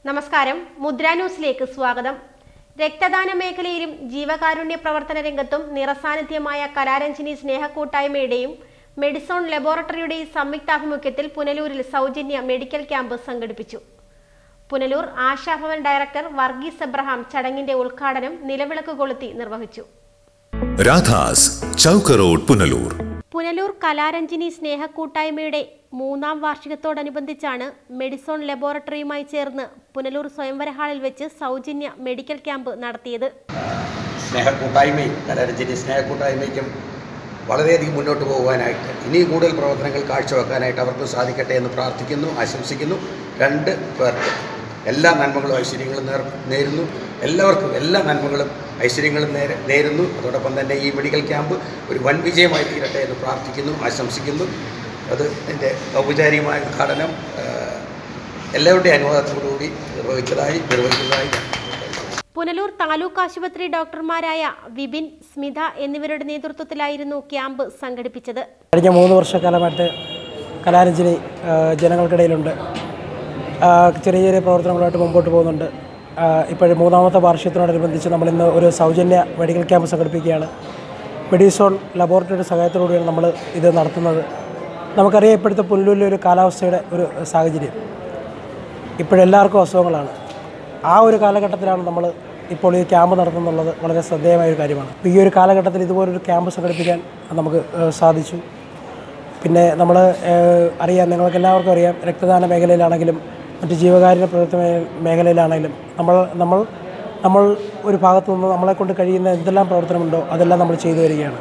നമസ്കാരം മുദ്ര ന്യൂസിലേക്ക് സ്വാഗതം രക്തദാന മേഖലയിലും ജീവകാരുണ്യ പ്രവർത്തന രംഗത്തും നിറസാന്നിധ്യമായ കലാരഞ്ജിനി സ്നേഹക്കൂട്ടായ്മയുടെയും മെഡിസോൺ ലബോറട്ടറിയുടെയും സംയുക്താഭിമുഖ്യത്തിൽ പുനലൂരിൽ സൗജന്യ മെഡിക്കൽ ക്യാമ്പ് സംഘടിപ്പിച്ചു പുനലൂർ ആശാഭവൻ ഡയറക്ടർ വർഗീസ് എബ്രഹാം ചടങ്ങിന്റെ ഉദ്ഘാടനം നിലവിളക്ക് കൊളുത്തി നിർവഹിച്ചു രാധാസ് ചൗക്ക് റോഡ് പുനലൂർ പുനലൂർ കലാരഞ്ജിനി സ്നേഹക്കൂട്ടായ്മയുടെ മൂന്നാം വാർഷികത്തോടനുബന്ധിച്ചാണ് മെഡിസോൺ ലബോറട്ടറിയുമായി ചേർന്ന് പുനലൂർ സ്വയംവര ഹാളിൽ വെച്ച് സൗജന്യ മെഡിക്കൽ ക്യാമ്പ് നടത്തിയത് സ്നേഹക്കൂട്ടായ്മയും കലാരഞ്ജനി സ്നേഹക്കൂട്ടായ്മയ്ക്കും വളരെയധികം മുന്നോട്ട് പോകുവാനായിട്ട് ഇനിയും കൂടുതൽ പ്രവർത്തനങ്ങൾ കാഴ്ചവെക്കാനായിട്ട് അവർക്ക് സാധിക്കട്ടെ എന്ന് പ്രാർത്ഥിക്കുന്നു ആശംസിക്കുന്നു രണ്ട് പേർക്കും എല്ലാ നന്മകളും ഐശ്വര്യങ്ങളും നേർ നേരുന്നു എല്ലാവർക്കും എല്ലാ നന്മകളും ഐശ്വര്യങ്ങളും നേരെ നേരുന്നു അതോടൊപ്പം തന്നെ ഈ മെഡിക്കൽ ക്യാമ്പ് ഒരു വൻ വിജയമായി തീരട്ടെ എന്ന് പ്രാർത്ഥിക്കുന്നു ആശംസിക്കുന്നു അത് എൻ്റെ ഔപചാരികമായ ഉദ്ഘാടനം ആ, എല്ലാവരുടെയും അനുവാദത്തോടുകൂടി നിർവഹിച്ചതായി നിർവഹിച്ചതായി ഞാൻ പുനലൂർ താലൂക്ക് ആശുപത്രി ഡോക്ടർമാരായ വിപിൻ സ്മിത എന്നിവരുടെ നേതൃത്വത്തിലായിരുന്നു ക്യാമ്പ് സംഘടിപ്പിച്ചത് കഴിഞ്ഞ മൂന്ന് വർഷക്കാലമായിട്ട് കലാരഞ്ജനി ആ, ജനങ്ങൾക്കിടയിലുണ്ട് ആ, ചെറിയ ചെറിയ പ്രവർത്തനങ്ങളായിട്ട് മുമ്പോട്ട് പോകുന്നുണ്ട് ഇപ്പോൾ മൂന്നാമത്തെ വാർഷികത്തിനോടനുബന്ധിച്ച് നമ്മളിന്ന് ഒരു സൗജന്യ മെഡിക്കൽ ക്യാമ്പ് സംഘടിപ്പിക്കുകയാണ് മെഡിസോൺ ലബോറട്ടറിയുടെ സഹായത്തോടുകൂടിയാണ് നമ്മൾ ഇത് നടത്തുന്നത് നമുക്കറിയാം ഇപ്പോഴത്തെ പുനലൂരിലെ ഒരു കാലാവസ്ഥയുടെ ഒരു സാഹചര്യം ഇപ്പോഴെല്ലാവർക്കും അസുഖങ്ങളാണ് ആ ഒരു കാലഘട്ടത്തിലാണ് നമ്മൾ ഇപ്പോൾ ഈ ക്യാമ്പ് നടത്തുന്നുള്ളത് വളരെ ശ്രദ്ധേയമായ ഒരു കാര്യമാണ് അപ്പോൾ ഈ ഒരു കാലഘട്ടത്തിൽ ഇതുപോലൊരു ക്യാമ്പ് സംഘടിപ്പിക്കാൻ നമുക്ക് ഏഹ്, സാധിച്ചു പിന്നെ നമ്മൾ അറിയാം നിങ്ങൾക്ക് എല്ലാവർക്കും അറിയാം രക്തദാന മേഖലയിലാണെങ്കിലും മറ്റ് ജീവകാരുണ്യ പ്രവർത്തന മേ- മേഖലയിലാണെങ്കിലും നമ്മൾ നമ്മൾ നമ്മൾ ഒരു ഭാഗത്തു നിന്ന് നമ്മളെ കൊണ്ട് കഴിയുന്ന എന്തെല്ലാം പ്രവർത്തനമുണ്ടോ അതെല്ലാം നമ്മൾ ചെയ്തു വരികയാണ്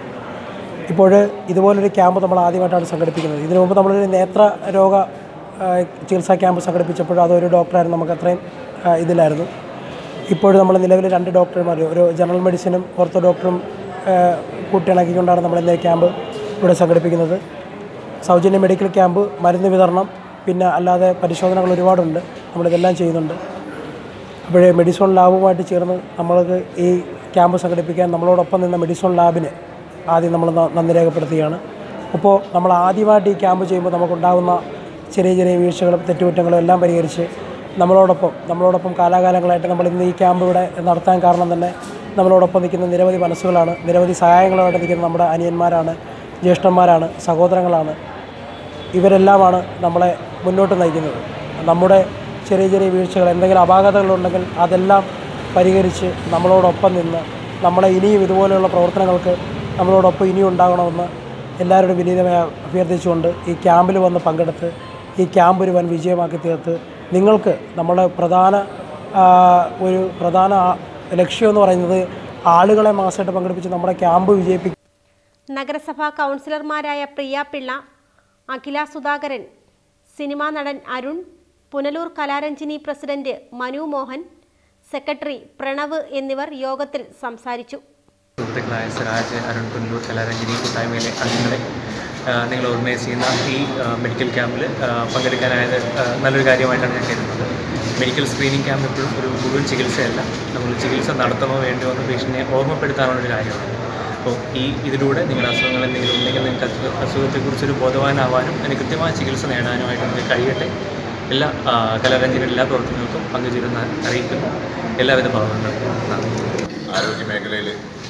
ഇപ്പോൾ ഇതുപോലൊരു ക്യാമ്പ് നമ്മൾ ആദ്യമായിട്ടാണ് സംഘടിപ്പിക്കുന്നത് ഇതിനു മുമ്പ് നമ്മളൊരു നേത്ര രോഗ ആ, ചികിത്സാ ക്യാമ്പ് സംഘടിപ്പിച്ചപ്പോൾ അതൊരു ഡോക്ടറായിരുന്നു നമുക്ക് അത്രയും ആ, ഇതിലായിരുന്നു ഇപ്പോൾ നമ്മൾ നിലവിൽ രണ്ട് ഡോക്ടർമാർ ഒരു ജനറൽ മെഡിസിനും ഓർത്തോ ഡോക്ടറും ആ, കൂട്ടിയിണക്കിക്കൊണ്ടാണ് നമ്മൾ ഇന്ന് ഈ ക്യാമ്പ് ഇവിടെ സംഘടിപ്പിക്കുന്നത് സൗജന്യ മെഡിക്കൽ ക്യാമ്പ് മരുന്ന് വിതരണം പിന്നെ അല്ലാതെ പരിശോധനകൾ ഒരുപാടുണ്ട് നമ്മളിതെല്ലാം ചെയ്യുന്നുണ്ട് അപ്പോഴേ മെഡിസോൺ ലാബുമായിട്ട് ചേർന്ന് നമ്മൾക്ക് ഈ ക്യാമ്പ് സംഘടിപ്പിക്കാൻ നമ്മളോടൊപ്പം നിന്ന മെഡിസോൺ ലാബിന് ആദ്യം നമ്മൾ ന- നന്ദി രേഖപ്പെടുത്തുകയാണ് അപ്പോൾ നമ്മൾ ആദ്യമായിട്ട് ഈ ക്യാമ്പ് ചെയ്യുമ്പോൾ നമുക്കുണ്ടാകുന്ന ചെറിയ ചെറിയ വീഴ്ചകളും തെറ്റുകുറ്റങ്ങളും എല്ലാം പരിഹരിച്ച് നമ്മളോടൊപ്പം നമ്മളോടൊപ്പം കാലാകാലങ്ങളായിട്ട് നമ്മൾ ഇന്ന് ഈ ക്യാമ്പ് ഇവിടെ നടത്താൻ കാരണം തന്നെ നമ്മളോടൊപ്പം നിൽക്കുന്ന നിരവധി മനസ്സുകളാണ് നിരവധി സഹായങ്ങളുമായിട്ട് നിൽക്കുന്ന നമ്മുടെ അനിയന്മാരാണ് ജ്യേഷ്ഠന്മാരാണ് സഹോദരങ്ങളാണ് ഇവരെല്ലാമാണ് നമ്മളെ മുന്നോട്ട് നയിക്കുന്നത് നമ്മുടെ ചെറിയ ചെറിയ വീഴ്ചകൾ എന്തെങ്കിലും അപാകതകളുണ്ടെങ്കിൽ അതെല്ലാം പരിഹരിച്ച് നമ്മളോടൊപ്പം നിന്ന് നമ്മളെ ഇനിയും ഇതുപോലെയുള്ള പ്രവർത്തനങ്ങൾക്ക് നമ്മളോടൊപ്പം ഇനിയും ഉണ്ടാകണമെന്ന് എല്ലാവരോടും വിനീതമായി അഭ്യർത്ഥിച്ചുകൊണ്ട് ഈ ക്യാമ്പിൽ വന്ന് പങ്കെടുത്ത് ഈ ക്യാമ്പ് ഒരു വൻ വിജയമാക്കി തീർത്ത് നിങ്ങൾക്ക് നമ്മുടെ പ്രധാന ആ, ഒരു പ്രധാന ആ- ലക്ഷ്യം എന്ന് പറയുന്നത് ആളുകളെ മാസമായിട്ട് പങ്കെടുപ്പിച്ച് നമ്മുടെ ക്യാമ്പ് വിജയിപ്പിക്കുക നഗരസഭാ കൗൺസിലർമാരായ പ്രിയ പിള്ള അഖില സുധാകരൻ സിനിമാ നടൻ അരുൺ പുനലൂർ കലാരഞ്ജിനി പ്രസിഡന്റ് മനു മോഹൻ സെക്രട്ടറി പ്രണവ് എന്നിവർ യോഗത്തിൽ സംസാരിച്ചു സുഹൃത്തുക്കളായ സിറാജ് അരുൺ പുനലൂർ കലാരഞ്ജനി കൂട്ടായ്മയിലെ അംഗങ്ങളെ ആ, നിങ്ങൾ ഓർഗനൈസ് ചെയ്യുന്ന ഈ ആ, മെഡിക്കൽ ക്യാമ്പിൽ ആ, പങ്കെടുക്കാനായത് ആ, നല്ലൊരു കാര്യമായിട്ടാണ് ഞാൻ കരുതുന്നത് മെഡിക്കൽ സ്ക്രീനിങ് ക്യാമ്പ് എപ്പോഴും ഒരു മുഴുവൻ ചികിത്സയല്ല നമ്മൾ ചികിത്സ നടത്തണോ വേണ്ടോ എന്ന് പേഷ്യൻറ്റിനെ ഓർമ്മപ്പെടുത്താനുള്ളൊരു കാര്യമാണ് അപ്പോൾ ഈ ഇതിലൂടെ നിങ്ങളുടെ അസുഖങ്ങൾ എന്തെങ്കിലും ഉണ്ടെങ്കിൽ നിങ്ങൾക്ക് അസുഖ അസുഖത്തെക്കുറിച്ചൊരു ബോധവാനാവാനും അതിന് കൃത്യമായ ചികിത്സ നേടാനുമായിട്ട് നിങ്ങൾക്ക് കഴിയട്ടെ എല്ലാ ആ, കലാരഞ്ജനിയുടെ എല്ലാ പ്രവർത്തനങ്ങൾക്കും പങ്കുചേരുന്ന അറിയിക്കുന്നു എല്ലാവിധ ഭാവങ്ങളും നന്ദി ആരോഗ്യ മേഖലയിൽ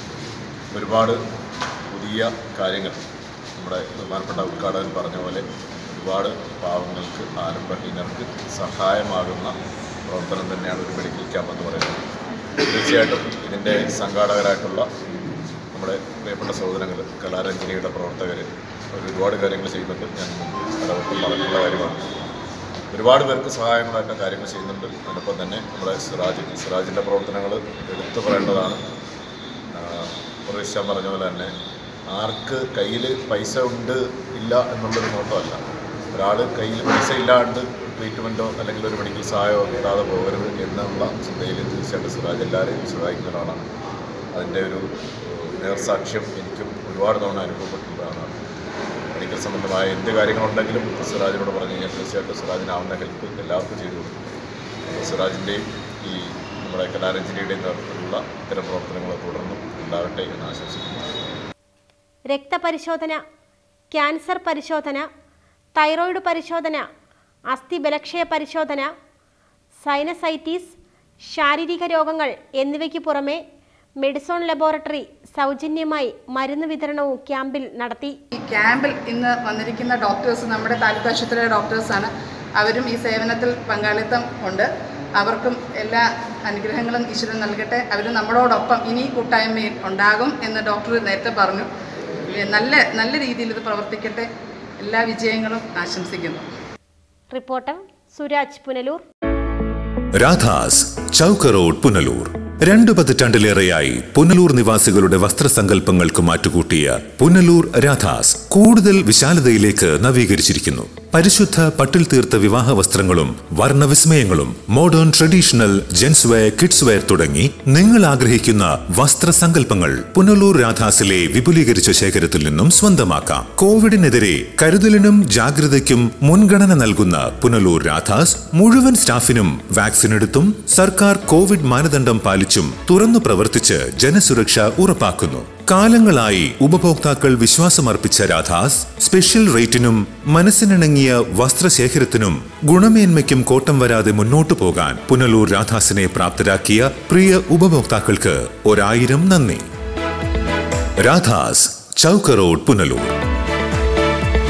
ഒരുപാട് പുതിയ കാര്യങ്ങൾ നമ്മുടെ ബഹുമാനപ്പെട്ട ഉദ്ഘാടകൻ പറഞ്ഞ പോലെ ഒരുപാട് പാവങ്ങൾക്ക് ആലംബഹീനർക്ക് സഹായമാകുന്ന പ്രവർത്തനം തന്നെയാണ് ഒരു മെഡിക്കൽ ക്യാമ്പ് എന്ന് പറയുന്നത് തീർച്ചയായിട്ടും ഇതിൻ്റെ സംഘാടകരായിട്ടുള്ള നമ്മുടെ പ്രിയപ്പെട്ട സഹോദരങ്ങൾ കലാരഞ്ജനിയുടെ പ്രവർത്തകർ അവർ ഒരുപാട് കാര്യങ്ങൾ ചെയ്യുന്നുണ്ട് ഞാൻ പലവട്ടം പറഞ്ഞിട്ടുള്ള കാര്യമാണ് ഒരുപാട് പേർക്ക് സഹായങ്ങളായിട്ട് കാര്യങ്ങൾ ചെയ്യുന്നുണ്ട് അതിനൊപ്പം തന്നെ നമ്മുടെ സിറാജ് സിറാജിൻ്റെ പ്രവർത്തനങ്ങൾ എടുത്തു പറയേണ്ടതാണ് പ്രവേശിച്ചാൻ പറഞ്ഞ പോലെ തന്നെ ആർക്ക് കയ്യിൽ പൈസ ഉണ്ട് ഇല്ല എന്നുള്ളൊരു നോട്ടമല്ല ഒരാൾ കയ്യിൽ പൈസ ഇല്ലാണ്ട് ട്രീറ്റ്മെൻറ്റോ അല്ലെങ്കിൽ ഒരു മെഡിക്കൽ സഹായമോ കിട്ടാതെ പോകരുത് എന്നുള്ള ചിന്തയിൽ തീർച്ചയായിട്ടും സിറാജ് എല്ലാവരെയും സഹായിക്കുന്ന ഒരാളാണ് അതിൻ്റെ ഒരു ഏഹ്, നേർസാക്ഷ്യം എനിക്കും ഒരുപാട് തവണ അനുഭവപ്പെട്ടിട്ടുള്ളതാണ് മെഡിക്കൽ സംബന്ധമായ എന്ത് കാര്യങ്ങളുണ്ടെങ്കിലും സിറാജിനോട് പറഞ്ഞു കഴിഞ്ഞാൽ തീർച്ചയായിട്ടും സിറാജിനാവുന്ന ഹെൽപ്പ് എല്ലാവർക്കും ചെയ്തു കൊടുക്കും അപ്പോൾ സിറാജിൻ്റെയും ഈ നമ്മുടെ കലാരഞ്ജനിയുടെയും നേതൃത്വത്തിലുള്ള ഇത്തരം പ്രവർത്തനങ്ങൾ തുടർന്നും ഉണ്ടാകട്ടെ എന്ന് ആശംസിക്കുന്നു രക്തപരിശോധന ക്യാൻസർ പരിശോധന തൈറോയിഡ് പരിശോധന അസ്ഥി ബലക്ഷയ പരിശോധന സൈനസൈറ്റീസ് ശാരീരിക രോഗങ്ങൾ എന്നിവയ്ക്ക് പുറമെ മെഡിസോൺ ലബോറട്ടറി സൗജന്യമായി മരുന്ന് വിതരണവും ക്യാമ്പിൽ നടത്തി ഈ ക്യാമ്പിൽ ഇന്ന് വന്നിരിക്കുന്ന ഡോക്ടേഴ്സ് നമ്മുടെ താലൂക്ക് ആശുപത്രിയിലെ ഡോക്ടേഴ്സാണ് അവരും ഈ സേവനത്തിൽ പങ്കാളിത്തം ഉണ്ട് അവർക്കും എല്ലാ അനുഗ്രഹങ്ങളും ഈശ്വരൻ നൽകട്ടെ അവർ നമ്മളോടൊപ്പം ഇനി കൂട്ടായ്മയിൽ ഉണ്ടാകും എന്ന് ഡോക്ടർ നേരത്തെ പറഞ്ഞു നല്ല നല്ല രീതിയിൽ ഇത് പ്രവർത്തിക്കട്ടെ എല്ലാ വിജയങ്ങളും ആശംസിക്കുന്നു റിപ്പോർട്ടർ സുരാജ് പുനലൂർ രാധാസ് ചൗക്ക് റോഡ് പുനലൂർ രണ്ടു പതിറ്റാണ്ടിലേറെയായി പുനലൂർ നിവാസികളുടെ വസ്ത്രസങ്കല്പങ്ങൾക്ക് മാറ്റുകൂട്ടിയ പുനലൂർ രാധാസ് കൂടുതൽ വിശാലതയിലേക്ക് നവീകരിച്ചിരിക്കുന്നു പരിശുദ്ധ പട്ടിൽ തീർത്ത വിവാഹ വസ്ത്രങ്ങളും വർണ്ണവിസ്മയങ്ങളും modern traditional gents wear kids wear തുടങ്ങി നിങ്ങൾ ആഗ്രഹിക്കുന്ന വസ്ത്രസങ്കല്പങ്ങൾ പുനലൂർ രാധാസിലെ വിപുലീകരിച്ച ശേഖരത്തിൽ നിന്നും സ്വന്തമാക്കാം കോവിഡിനെതിരെ കരുതലിനും ജാഗ്രതയ്ക്കും മുൻഗണന നൽകുന്ന പുനലൂർ രാധാസ് മുഴുവൻ സ്റ്റാഫിനും വാക്സിൻ എടുത്തും സർക്കാർ കോവിഡ് മാനദണ്ഡം പാലിച്ചും തുറന്നു പ്രവർത്തിച്ച് ജനസുരക്ഷ ഉറപ്പാക്കുന്നു കാലങ്ങളായി ഉപഭോക്താക്കൾ വിശ്വാസമർപ്പിച്ച രാധാസ് സ്പെഷ്യൽ റേറ്റിനും മനസ്സിനിണങ്ങിയ വസ്ത്രശേഖരത്തിനും ഗുണമേന്മയ്ക്കും കോട്ടം വരാതെ മുന്നോട്ടു പോകാൻ പുനലൂർ രാധാസിനെ പ്രാപ്തരാക്കിയ പ്രിയ ഉപഭോക്താക്കൾക്ക് ഒരായിരം നന്ദി രാധാസ് ചൗക്ക് റോഡ് പുനലൂർ